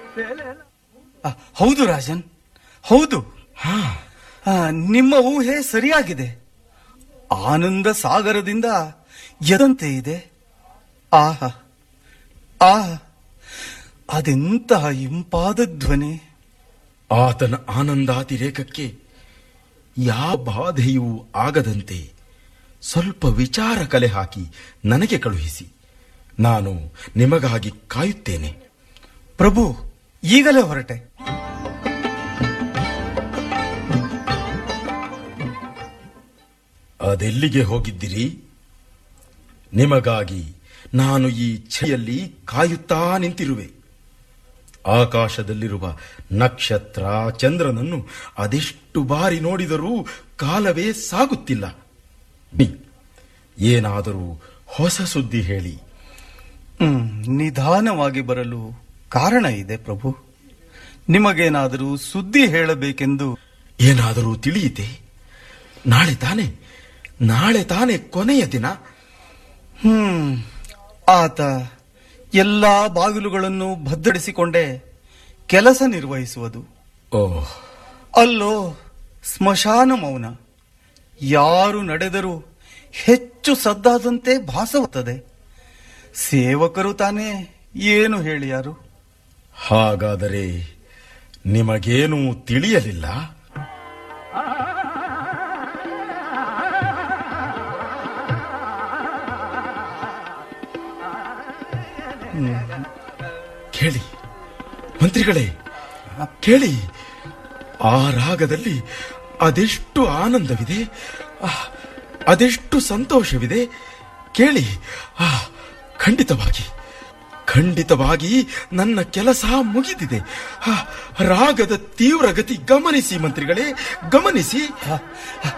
ಆ, ಹೌದು ರಾಜನ್ ಹೌದು ಹಾ ಆ, ನಿಮ್ಮ ಊಹೆ ಸರಿಯಾಗಿದೆ ಆನಂದ ಸಾಗರದಿಂದ ಎದಂತೆ ಇದೆ ಆಹಾ ಆಹಾ ಅದೆಂತಹ ಇಂಪಾದ ಧ್ವನಿ ಆತನ ಆನಂದಾತಿರೇಕಕ್ಕೆ ಯಾವ ಬಾಧೆಯೂ ಆಗದಂತೆ ಸ್ವಲ್ಪ ವಿಚಾರ ಕಲೆ ಹಾಕಿ ನನಗೆ ಕಳುಹಿಸಿ ನಾನು ನಿಮಗಾಗಿ ಕಾಯುತ್ತೇನೆ ಪ್ರಭು ಈಗಲೇ ಹೊರಟೆ ಅದೆಲ್ಲಿಗೆ ಹೋಗಿದ್ದಿರಿ ನಿಮಗಾಗಿ ನಾನು ಈ ಛೆಯಲ್ಲಿ ಕಾಯುತ್ತಾ ನಿಂತಿರುವೆ ಆಕಾಶದಲ್ಲಿರುವ ನಕ್ಷತ್ರ ಚಂದ್ರನನ್ನು ಅದೆಷ್ಟು ಬಾರಿ ನೋಡಿದರೂ ಕಾಲವೇ ಸಾಗುತ್ತಿಲ್ಲ ಬಿ, ಏನಾದರೂ ಹೊಸ ಸುದ್ದಿ ಹೇಳಿ ಹ್ಮ್ ನಿಧಾನವಾಗಿ ಬರಲು ಕಾರಣ ಇದೆ ಪ್ರಭು ನಿಮಗೇನಾದರೂ ಸುದ್ದಿ ಹೇಳಬೇಕೆಂದು ಏನಾದರೂ ತಿಳಿಯಿತೆ ನಾಳೆ ತಾನೆ ನಾಳೆ ತಾನೆ ಕೊನೆಯ ದಿನ ಹ್ಮ್ ಆತ ಎಲ್ಲಾ ಬಾಗಿಲುಗಳನ್ನು ಭದ್ರಡಿಸಿಕೊಂಡೇ ಕೆಲಸ ನಿರ್ವಹಿಸುವುದು ಓಹ್ ಅಲ್ಲೋ ಸ್ಮಶಾನ ಮೌನ ಯಾರು ನಡೆದರೂ ಹೆಚ್ಚು ಸದ್ದಾದಂತೆ ಭಾಸವುತ್ತದೆ ಸೇವಕರು ತಾನೇ ಏನು ಹೇಳಿ ಯಾರು ಹಾಗಾದರೆ ನಿಮಗೇನೂ ತಿಳಿಯಲಿಲ್ಲ ಕೇಳಿ ಮಂತ್ರಿಗಳೇ ಕೇಳಿ ಆ ರಾಗದಲ್ಲಿ ಅದೆಷ್ಟು ಆನಂದವಿದೆ ಆ, ಅದೆಷ್ಟು ಸಂತೋಷವಿದೆ ಕೇಳಿ ಆ ಖಂಡಿತವಾಗಿ ಖಂಡಿತವಾಗಿ ನನ್ನ ಕೆಲಸ ಮುಗಿದಿದೆ ಆ, ರಾಗದ ತೀವ್ರಗತಿ ಗಮನಿಸಿ ಮಂತ್ರಿಗಳೇ ಗಮನಿಸಿ ಆ,